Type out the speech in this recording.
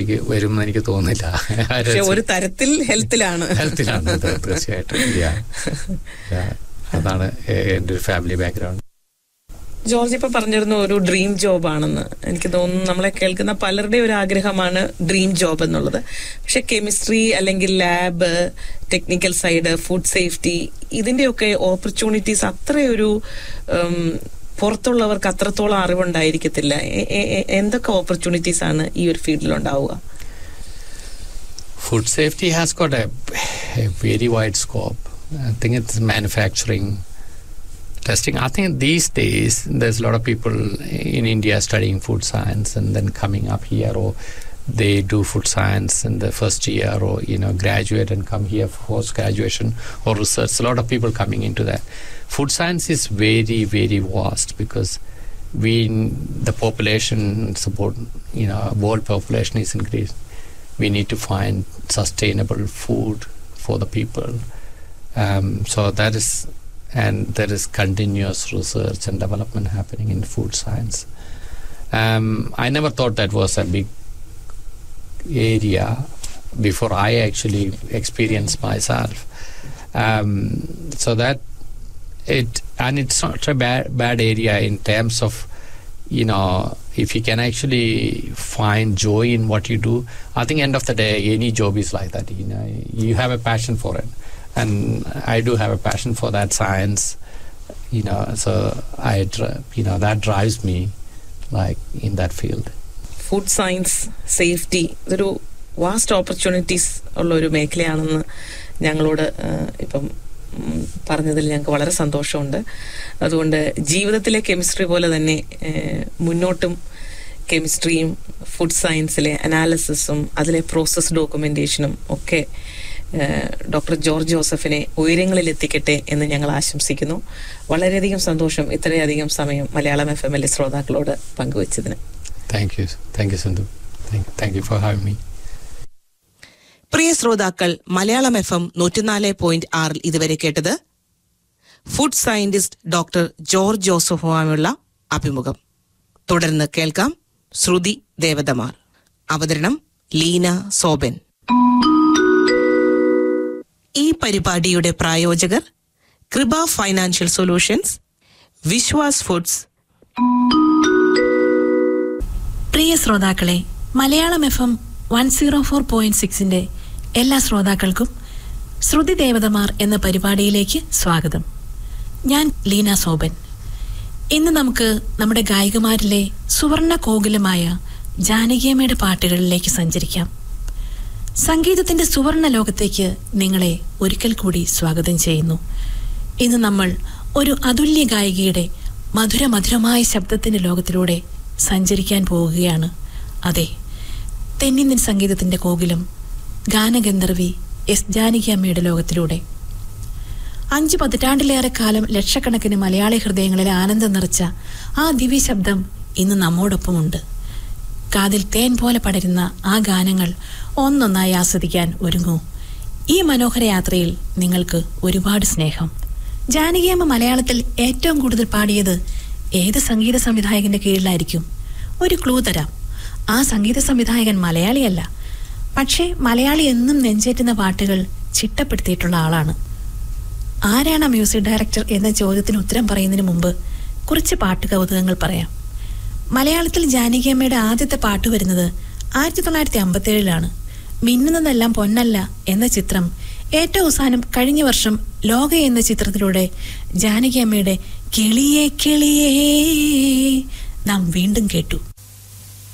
എനിക്ക് വരുമെന്ന് എനിക്ക് തോന്നുന്നില്ല പക്ഷെ ഒരു തരത്തിൽ ഹെൽത്തിലാണ് ഹെൽത്തിലാണ് അത് തീർച്ചയായിട്ടും Yeah. Yeah. അതാണ് എ- എൻ്റെ ഒരു ഫാമിലി ബാക്ക്ഗ്രൗണ്ട് ജോർജ് ഇപ്പൊ പറഞ്ഞിരുന്നു ഒരു ഡ്രീം ജോബ് ആണെന്ന് എനിക്ക് തോന്നുന്നു നമ്മളെ കേൾക്കുന്ന പലരുടെയും ഒരു ആഗ്രഹമാണ് ഡ്രീം ജോബ് എന്നുള്ളത് പക്ഷെ കെമിസ്ട്രി അല്ലെങ്കിൽ lab technical side food safety ഇതിന്റെയൊക്കെ ഓപ്പർച്യൂണിറ്റീസ് അത്രയൊരു ഉം, പുറത്തുള്ളവർക്ക് അത്രത്തോളം അറിവുണ്ടായിരിക്കത്തില്ല എ- എ- എ- എന്തൊക്കെ ഓപ്പർച്യൂണിറ്റീസ് ആണ് ഈ ഒരു ഫീൽഡിൽ ഉണ്ടാവുക Food safety has got a, a very wide scope. I think it's manufacturing, testing. I think these days there's a lot of people in India studying food science and then coming up here, or they do food science in the first year, or you know graduate and come here for post graduation or research. A lot of people coming into that. Food science is very very vast because we the population support you know world population is increasing we need to find sustainable food for the people. Um, so that is, and there is continuous research and development happening in food science. Um, I never thought that was a big area before I actually experienced myself. Um, so that it, and it's not a bad, bad area in terms of you know if you can actually find joy in what you do i think end of the day any job is like that you know you have a passion for it and i do have a passion for that science you know so i dri- you know that drives me like in that field food science safety ഇതൊരു vast opportunities ഉള്ള ഒരു മേഖലയാണെന്ന് ഞങ്ങളോട് ആ, ഇപ്പം ഉം, പറഞ്ഞതിൽ ഞങ്ങൾക്ക് വളരെ സന്തോഷമുണ്ട് അതുകൊണ്ട് ജീവിതത്തിലെ കെമിസ്ട്രി പോലെ തന്നെ ഏ, മുന്നോട്ടും കെമിസ്ട്രിയും ഫുഡ് സയൻസിലെ അനാലിസിസും അതിലെ പ്രോസസ് ഡോക്യുമെന്റേഷനും ഒക്കെ ഡോക്ടർ ജോർജ് ജോസഫിനെ ഉയരങ്ങളിൽ എത്തിക്കട്ടെ എന്ന് ഞങ്ങൾ ആശംസിക്കുന്നു വളരെയധികം സന്തോഷം ഇത്രയധികം സമയം മലയാളം എഫ് എം എൽ ശ്രോതാക്കളോട് പങ്കുവച്ചതിന് thank you thank you sindhu thank, thank you for having me പ്രിയ ശ്രോതാക്കൾ മലയാളം എഫ് എം നൂറ്റിനാല് പോയിന്റ് ആറിൽ ഇതുവരെ കേട്ടത് ഫുഡ് സയന്റിസ്റ്റ് ഡോക്ടർ ജോർജ് ജോസഫുമായുള്ള അഭിമുഖം തുടർന്ന് കേൾക്കാം ശ്രുതി ദേവതമാർ അവതരണം ലീന സോബൻ ഈ പരിപാടിയുടെ പ്രായോജകർ Kripa financial solutions Viswas foods പ്രിയ ശ്രോതാക്കളെ Malayalam F M one zero four point സിക്സിന്റെ എല്ലാ ശ്രോതാക്കൾക്കും ശ്രുതി ദേവതമാർ എന്ന പരിപാടിയിലേക്ക് സ്വാഗതം ഞാൻ ലീന സോബൻ ഇന്ന് നമുക്ക് നമ്മുടെ ഗായികമാരിലെ സുവർണ കോകിലമായ ജാനകിയമ്മയുടെ പാട്ടുകളിലേക്ക് സഞ്ചരിക്കാം സംഗീതത്തിന്റെ സുവർണ ലോകത്തേക്ക് നിങ്ങളെ ഒരിക്കൽ കൂടി സ്വാഗതം ചെയ്യുന്നു ഇന്ന് നമ്മൾ ഒരു അതുല്യ ഗായികയുടെ മധുര മധുരമായ ശബ്ദത്തിന്റെ ലോകത്തിലൂടെ സഞ്ചരിക്കാൻ പോവുകയാണ് അതെ തെന്നിന്ത്യൻ സംഗീതത്തിന്റെ കോകിലം ഗാനഗന്ധർവി എസ് ജാനകി അമ്മയുടെ ലോകത്തിലൂടെ അഞ്ച് പതിറ്റാണ്ടിലേറെ കാലം ലക്ഷക്കണക്കിന് മലയാളി ഹൃദയങ്ങളിൽ ആനന്ദം നിറച്ച ആ ദിവ്യ ശബ്ദം ഇന്ന് നമ്മോടൊപ്പമുണ്ട് കാതിൽ തേൻ പോലെ പടരുന്ന ആ ഗാനങ്ങൾ ഒന്നൊന്നായി ആസ്വദിക്കാൻ ഒരുങ്ങൂ ഈ മനോഹര യാത്രയിൽ നിങ്ങൾക്ക് ഒരുപാട് സ്നേഹം ജാനകിയമ്മ മലയാളത്തിൽ ഏറ്റവും കൂടുതൽ പാടിയത് ഏത് സംഗീത സംവിധായകന്റെ കീഴിലായിരിക്കും ഒരു ക്ലൂ തരാം ആ സംഗീത സംവിധായകൻ മലയാളിയല്ല പക്ഷേ മലയാളി എന്നും നെഞ്ചേറ്റുന്ന പാട്ടുകൾ ചിട്ടപ്പെടുത്തിയിട്ടുള്ള ആളാണ് ആരാണ് ആ മ്യൂസിക് ഡയറക്ടർ എന്ന ചോദ്യത്തിന് ഉത്തരം പറയുന്നതിന് മുമ്പ് കുറച്ച് പാട്ട് കൗതുകങ്ങൾ പറയാം മലയാളത്തിൽ ജാനകിയമ്മയുടെ ആദ്യത്തെ പാട്ട് വരുന്നത് ആയിരത്തി തൊള്ളായിരത്തി അമ്പത്തി ഏഴിലാണ് മിന്നുന്നതെല്ലാം പൊന്നല്ല എന്ന ചിത്രം ഏറ്റവും അവസാനം കഴിഞ്ഞ വർഷം ലോക എന്ന ചിത്രത്തിലൂടെ ജാനകിയമ്മയുടെ കിളിയെ കിളിയേ നാം വീണ്ടും കേട്ടു